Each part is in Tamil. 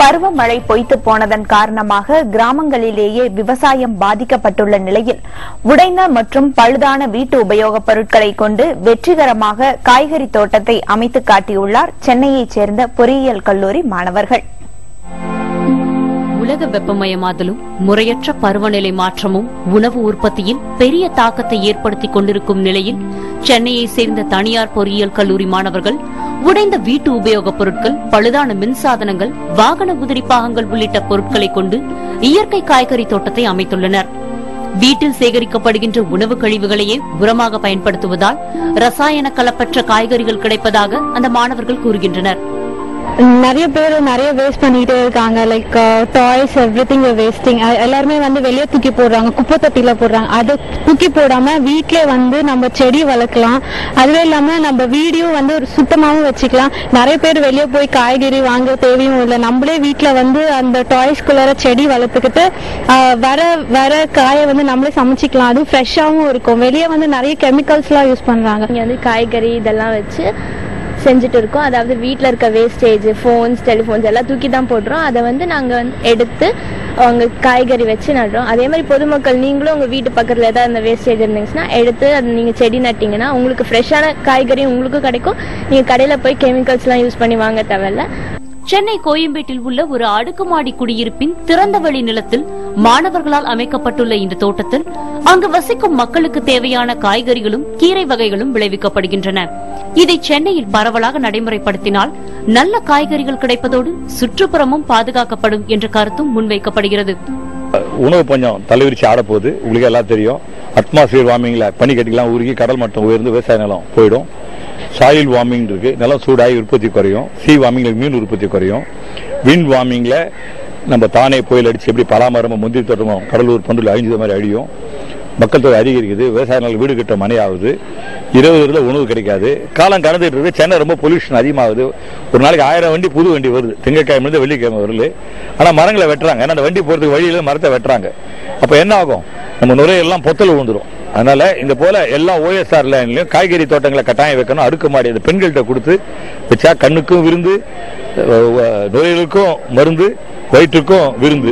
பருவமழை பொய்த்து போனதன் காரணமாக கிராமங்களிலேயே விவசாயம் பாதிக்கப்பட்டுள்ள நிலையில் உடைந்த மற்றும் பழுதான வீட்டு உபயோகப் பொருட்களை கொண்டு வெற்றிகரமாக காய்கறி தோட்டத்தை அமைத்து காட்டியுள்ளார் சென்னையைச் சேர்ந்த பொறியியல் கல்லூரி மாணவர்கள் உலக வெப்பமயமாதலும் முறையற்ற பருவநிலை மாற்றமும் உணவு உற்பத்தியில் பெரிய தாக்கத்தை ஏற்படுத்திக் கொண்டிருக்கும் நிலையில் சென்னையை சேர்ந்த தனியார் பொறியியல் கல்லூரி மாணவர்கள் உடைந்த வீட்டு உபயோகப் பொருட்கள் பழுதான மின்சாதனங்கள் வாகன உதிரி பாகங்கள் உள்ளிட்ட பொருட்களை கொண்டு இயற்கை காய்கறி தோட்டத்தை அமைத்துள்ளனர் வீட்டில் சேகரிக்கப்படுகின்ற உணவு கழிவுகளையே உரமாக பயன்படுத்துவதால் ரசாயன கலப்பற்ற காய்கறிகள் கிடைப்பதாக அந்த மாணவர்கள் கூறுகின்றனர் நிறைய பேர் நிறைய வேஸ்ட் பண்ணிட்டே இருக்காங்க like toys everything wasting எல்லாருமே வந்து வெளியே தூக்கி போடுறாங்க குப்பை தொட்டியில போடுறாங்க அதை தூக்கி போடாம வீட்லயே வந்து நம்ம செடி வளர்க்கலாம் அதுவே இல்லாம நம்ம வீடியும் வந்து ஒரு சுத்தமாவும் வச்சுக்கலாம் நிறைய பேர் வெளியே போய் காய்கறி வாங்க தேவையும் இல்லை நம்மளே வீட்ல வந்து அந்த டாய்ஸ்குள்ளார செடி வளர்த்துக்கிட்டு ஆஹ், வர வர காயை வந்து நம்மளே சமைச்சிக்கலாம் அதுவும் ஃப்ரெஷ்ஷாகவும் இருக்கும் வெளியே வந்து நிறைய கெமிக்கல்ஸ்லாம் யூஸ் பண்றாங்க இங்கே வந்து காய்கறி இதெல்லாம் வச்சு செஞ்சுட்டு இருக்கோம் அதாவது வீட்டில் இருக்க வேஸ்டேஜ் ஃபோன்ஸ் டெலிஃபோன்ஸ் எல்லாம் தூக்கி தான் போடுறோம் அதை வந்து நாங்கள் வந்து எடுத்து அவங்க காய்கறி வச்சு நடுறோம் அதே மாதிரி பொதுமக்கள் நீங்களும் உங்கள் வீட்டு பக்கத்தில் ஏதாவது அந்த வேஸ்டேஜ் இருந்துச்சுன்னா எடுத்து அது நீங்கள் செடி நட்டிங்கன்னா உங்களுக்கு ஃப்ரெஷ்ஷான காய்கறி உங்களுக்கும் கிடைக்கும் நீங்கள் கடையில் போய் கெமிக்கல்ஸ்லாம் யூஸ் பண்ணி வாங்க தேவையில்ல சென்னை கோயம்பேட்டில் உள்ள ஒரு அடுக்குமாடி குடியிருப்பின் திறந்தவெளி நிலத்தில் மாணவர்களால் அமைக்கப்பட்டுள்ள இந்த தோட்டத்தில் அங்கு வசிக்கும் மக்களுக்கு தேவையான காய்கறிகளும் கீரை வகைகளும் விளைவிக்கப்படுகின்றன இதை சென்னையில் பரவலாக நடைமுறைப்படுத்தினால் நல்ல காய்கறிகள் கிடைப்பதோடு சுற்றுப்புறமும் பாதுகாக்கப்படும் என்ற கருத்தும் முன்வைக்கப்படுகிறது உணவு பஞ்சம் தலைவிரிச்சு ஆட போகுது உங்களுக்கு எல்லாம் தெரியும் அட்மாஸ்பியர் வார்மிங்ல பனிக்கட்டிலாம் உருகி கடல் மட்டம் உயர்ந்து விவசாய நிலம் போயிடும் சாயில் வார்மிங் இருக்கு நிலம் சூடாகி உற்பத்தி குறையும் சி வார்மிங்ல மீன் உற்பத்தி குறையும் விண்ட் வார்மிங்ல நம்ம தானே புயல் அடிச்சு எப்படி பலாமரமும் முந்திரி தோட்டமும் கடலூர் பண்டில் அழிஞ்சது மாதிரி அழியும் மக்கள் தொகை அதிகரிக்குது விவசாய நிலம் வீடு கட்ட மனை ஆகுது இரவு இரவில் உணவு கிடைக்காது காலம் கடந்துட்டு இருக்கு சென்னை ரொம்ப பொல்யூஷன் அதிகமாகுது ஒரு நாளைக்கு ஆயிரம் வண்டி புது வண்டி வருது திங்கட்கிழமை இருந்து வெள்ளிக்கிழமை வருது ஆனா மரங்களை வெட்டுறாங்க ஏன்னா அந்த வண்டி போறதுக்கு வழியில மரத்தை வெட்டுறாங்க அப்ப என்ன ஆகும் நம்ம நுரையெல்லாம் பொத்தல் விழுந்துரும் அதனால இந்த போல எல்லா ஓஎஸ்ஆர் லைன்லயும் காய்கறி தோட்டங்களை கட்டாயம் வைக்கணும் அடுக்குமாடி அந்த பெண்கள்கிட்ட கொடுத்து வச்சா கண்ணுக்கும் விருந்து அஹ், அஹ், நுரையீரலுக்கும் மருந்து வயிற்றுக்கும் விருந்து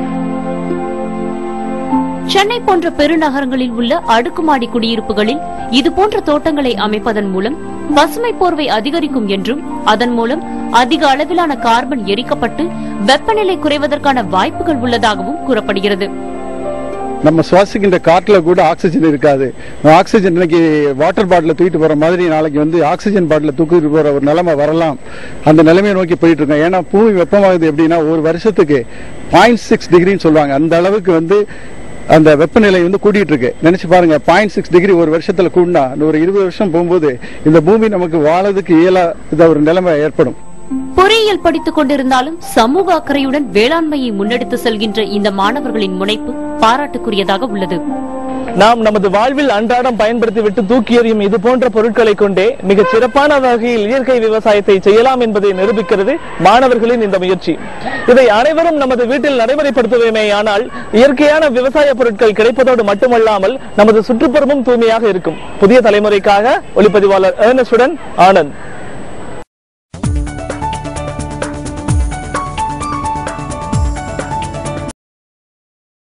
சென்னை போன்ற பெருநகரங்களில் உள்ள அடுக்குமாடி குடியிருப்புகளில் இதுபோன்ற தோட்டங்களை அமைப்பதன் மூலம் பசுமை போர்வை அதிகரிக்கும் என்றும் அதன் மூலம் அதிக அளவிலான கார்பன் எரிக்கப்பட்டு வெப்பநிலை குறைவதற்கான வாய்ப்புகள் உள்ளதாகவும் கூறப்படுகிறது நம்ம சுவாசிக்கின்ற காற்றுல கூட ஆக்சிஜன் இருக்காது ஆக்சிஜன் இன்னைக்கு வாட்டர் பாட்டில தூக்கிட்டு போற மாதிரி நாளைக்கு வந்து ஆக்சிஜன் பாட்டில தூக்கிட்டு போற ஒரு நிலைமை வரலாம் அந்த நிலைமையை நோக்கி போயிட்டு இருக்கோம் ஏன்னா பூமி வெப்பமாகுது எப்படின்னா ஒரு வருஷத்துக்கு பாயிண்ட் சிக்ஸ் டிகிரின்னு சொல்லுவாங்க அந்த அளவுக்கு வந்து அந்த வெப்பநிலை வந்து கூட்டிட்டு இருக்கு நினைச்சு பாருங்க பாயிண்ட் சிக்ஸ் டிகிரி ஒரு வருஷத்துல கூடினா ஒரு இருபது வருஷம் போகும்போது இந்த பூமி நமக்கு வாழறதுக்கு இயலாத ஒரு நிலைமை ஏற்படும் பொறியியல் படித்துக் கொண்டிருந்தாலும் சமூக அக்கறையுடன் வேளாண்மையை முன்னெடுத்து செல்கின்ற இந்த மாணவர்களின் முனைப்பு பாராட்டுக்குரியதாக உள்ளது நாம் நமது வாழ்வில் அன்றாடம் பயன்படுத்திவிட்டு தூக்கி எறியும் இது போன்ற பொருட்களை கொண்டே மிகச் சிறப்பான வகையில் இயற்கை விவசாயத்தை செய்யலாம் என்பதை நிரூபிக்கிறது மாணவர்களின் இந்த முயற்சி இதை அனைவரும் நமது வீட்டில் நடைமுறைப்படுத்துவேமேயானால் இயற்கையான விவசாய பொருட்கள் கிடைப்பதோடு மட்டுமல்லாமல் நமது சுற்றுப்புறமும் தூய்மையாக இருக்கும் புதிய தலைமுறைக்காக ஒளிப்பதிவாளர் ஏர்னஸ்டுடன் ஆனந்த்